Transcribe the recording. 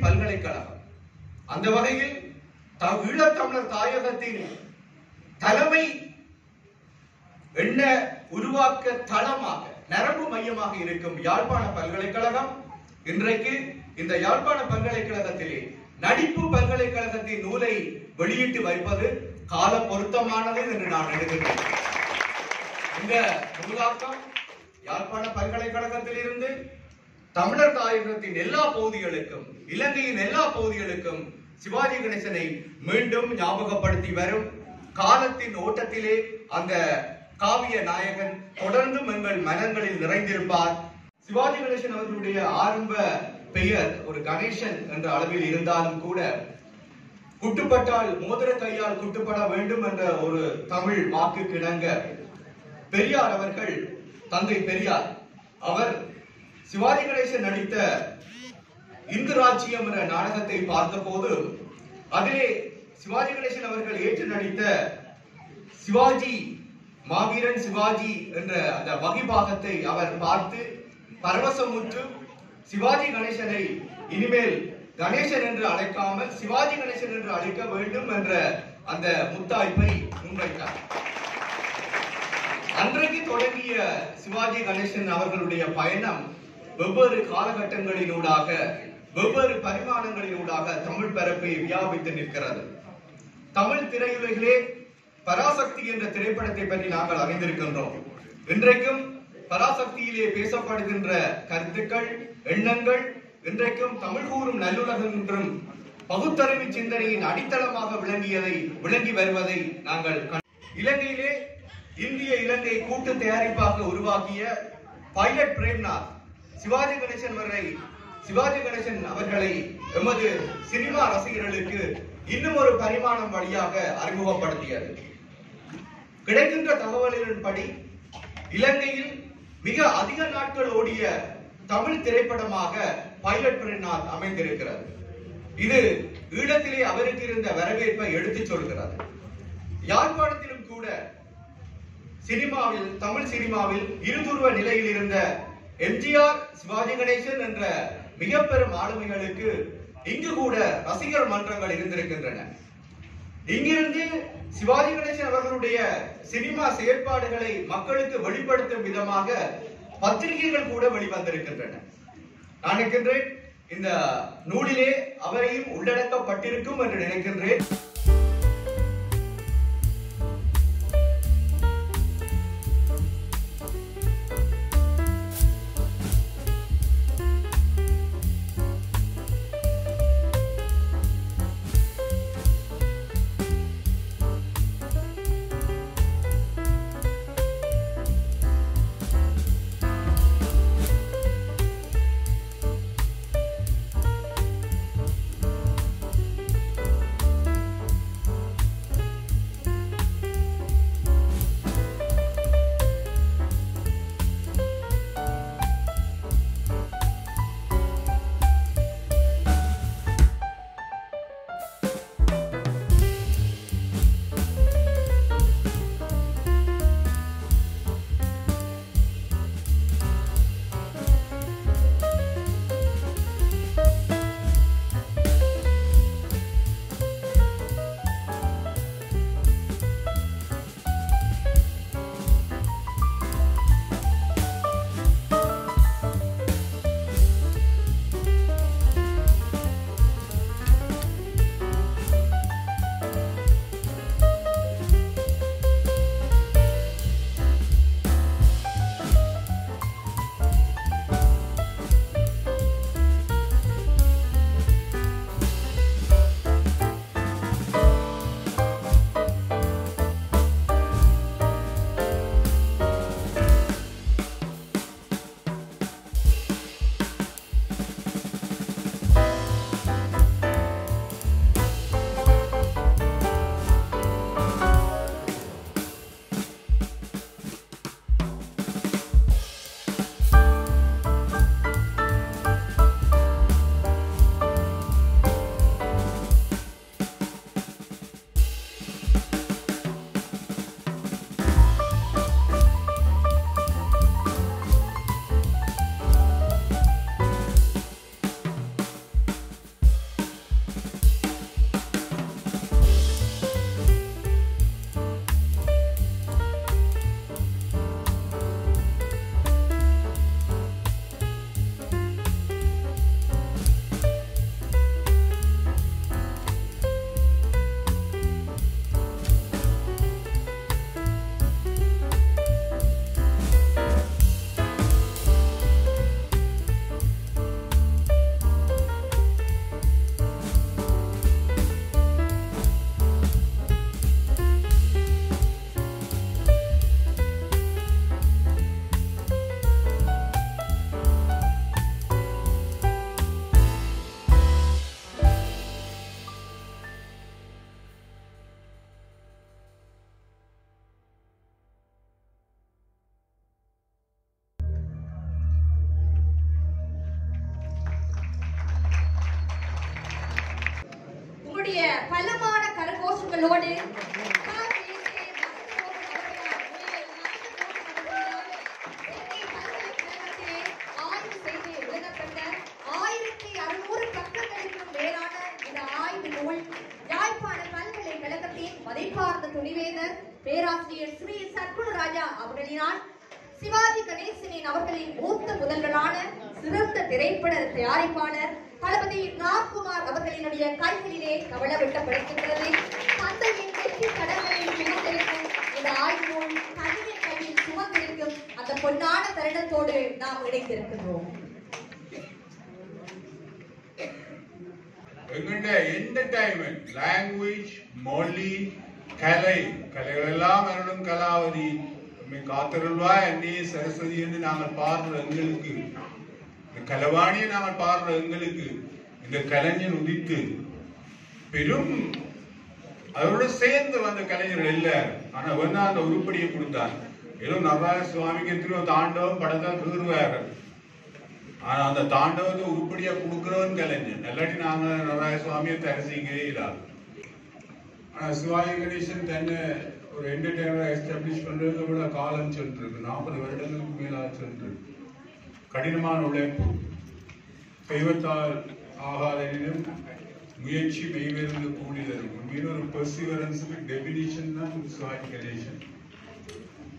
பல்கலைக்கழகம் அந்த வகையில் த- ஈழத்தமிழர் தாயகத்தின் தலைமை எண்ண உருவாக்க தளமாக நரம்பு மையமாக இருக்கும் யாழ்ப்பாண பல்கலைக்கழகம் இன்றைக்கு இந்த யாழ்ப்பாண பல்கலைக்கழகத்திலே நடிப்பு பல்கலைக்கழகத்தின் நூலை வெளியிட்டு வைப்பது கால பொருத்தமானது என்று நான் நினைக்கிறேன் இந்த நூலாக்கம் யாழ்ப்பாண பல்கலைக்கழகத்திலிருந்து தமிழர் தாயகத்தின் எல்லா பகுதிகளுக்கும் இலங்கையின் எல்லா பகுதிகளுக்கும் சிவாஜி கணேசனை மீண்டும் ஞாபகப்படுத்தி வரும் காலத்தின் ஓட்டத்திலே அந்த காவிய நாயகன் தொடர்ந்தும் எங்கள் மனங்களில் நிறைந்திருப்பார் சிவாஜி கணேசன் அவர்களுடைய ஆரம்ப பெயர் ஒரு கணேசன் என்ற அளவில் இருந்தாலும் கூட குட்டுப்பட்டால் மோதிர கையால் குட்டுப்பட வேண்டும் என்ற ஒரு தமிழ் வாக்கு கிணங்க பெரியார் அவர்கள் தந்தை பெரியார் அவர் சிவாஜி கணேசன் நடித்த இந்து ராஜ்யம் என்ற நாடகத்தை பார்த்தபோது அதிலே சிவாஜி கணேசன் அவர்கள் ஏற்று நடித்த சிவாஜி மாவீரன் சிவாஜி என்ற அந்த வகிபாகத்தை அவர் பார்த்து பரவசமுற்று சிவாஜி கணேசனை இனிமேல் கணேசன் என்று அழைக்காமல் சிவாஜி கணேசன் என்று அழைக்க வேண்டும் என்ற அந்த முத்தாய்ப்பை முன்வைத்தார் அன்றைக்கு தொடங்கிய சிவாஜி கணேசன் அவர்களுடைய பயணம் வெவ்வேறு காலகட்டங்களினூடாக வெவ்வேறு பரிமாணங்களினூடாக தமிழ் பரப்பை வியாபித்து நிற்கிறது தமிழ் திரையுலகிலே பராசக்தி என்ற திரைப்படத்தை பற்றி நாங்கள் அறிந்திருக்கின்றோம் இன்றைக்கும் பராசக்தியிலே பேசப்படுகின்ற கருத்துக்கள் எண்ணங்கள் இன்றைக்கும் தமிழ் கூறும் நல்லுலகம் என்றும் பகுத்தறிவு சிந்தனையின் அடித்தளமாக விளங்கியதை விளங்கி வருவதை நாங்கள் கண்- இலங்கையிலே இந்திய இலங்கை கூட்டு தயாரிப்பாக உருவாக்கிய பைலட் பிரேம்நாத் சிவாஜி கணேசன் அவர்களை சிவாஜி கணேசன் அவர்களை எமது சினிமா ரசிகர்களுக்கு இன்னும் ஒரு பரிமாணம் வழியாக அறிமுகப்படுத்தியது கிடைக்கின்ற தகவல்களின்படி இலங்கையில் மிக அதிக நாட்கள் ஓடிய தமிழ் திரைப்படமாக பைலட் பிரேம்நாத் அமைந்திருக்கிறது இது ஈழத்திலே அவருக்கு இருந்த வரவேற்பை எடுத்துச் சொல்கிறது யாழ்ப்பாணத்திலும் கூட சினிமாவில் தமிழ் சினிமாவில் இருதுருவ நிலையில் இருந்த எம்ஜிஆர் சிவாஜி கணேசன் என்ற மிக பெரும் ஆளுமைகளுக்கு இங்கு கூட ரசிகர் மன்றங்கள் இருந்திருக்கின்றன இங்கிருந்து சிவாஜி கணேசன் அவர்களுடைய சினிமா செயற்பாடுகளை மக்களுக்கு வெளிப்படுத்தும் விதமாக பத்திரிகைகள் கூட வெளிவந்திருக்கின்றன நான் நினைக்கின்றேன் இந்த நூலிலே அவரையும் உள்ளடக்கப்பட்டிருக்கும் என்று நினைக்கின்றேன் அவர்களுடைய பலமான கரகோஷங்களோடு ஆய்வு செய்து எழுதப்பட்ட ஆயிரத்தி அறுநூறு பக்கங்களுக்கும் மேலான இந்த ஆய்வு நூல் யாழ்ப்பாண பல்கலைக்கழகத்தின் மதிப்பார்ந்த துணிவேந்தர் பேராசிரியர் ஸ்ரீ சத்குணராஜா அவர்களினால் சிவாஜி கணேசனின் அவர்களின் மூத்த முதல்வரான சிறந்த திரைப்பட தயாரிப்பாளர் தளபதி ராம்குமார் அவர்களினுடைய கைகளிலே கவளவிட்டப்படுகின்றது தந்தையின் வெற்றி கடன்களை சுமந்திருக்கும் இந்த ஆய்வு நூல் கணிதன் கையில் சுமந்திருக்கும் அந்த பொன்னான தருணத்தோடு நாம் இணைந்திருக்கின்றோம் எங்கள்ட என்டர்டைன்மெண்ட் லாங்குவேஜ் மொழி கலை கலைகளெல்லாம் அருளும் கலாவதி உம்மை காத்திருள்வாய் அன்னே சரஸ்வதி என்று நாங்கள் பாடுற எங்களுக்கு இந்த கலவாணியை நாங்கள் பாடுற எங்களுக்கு இந்த கலைஞன் உதித்து பெரும் அதோட சேர்ந்து வந்த கலைஞர்கள் இல்ல ஆனா வந்து அந்த உருப்படியை கொடுத்தான் ஏதோ நடராஜ சுவாமிக்கு திரும்ப தாண்டவம் படத்தை கீறுவார்கள் ஆனா அந்த தாண்டவத்தை உருப்படியா கொடுக்கிறவன் கலைஞன் இல்லாட்டி நாங்க நடராஜ சுவாமியை தரிசிக்கவே இல்லாது ஆனா சிவாஜி கணேசன் தன்னை ஒரு என்டர்டைனர் எஸ்டாப்ளிஷ் பண்றது விட காலம் சென்றிருக்கு நாற்பது வருடங்களுக்கு மேலா சென்றிருக்கு கடினமான உழைப்பு தெய்வத்தால் ஆகாதெனினும் முயற்சி மெய்வெருந்து கூடி தரும் உண்மையில ஒரு பெர்சிவரன்ஸுக்கு டெபினிஷன் தான் சிவாஜி கணேசன்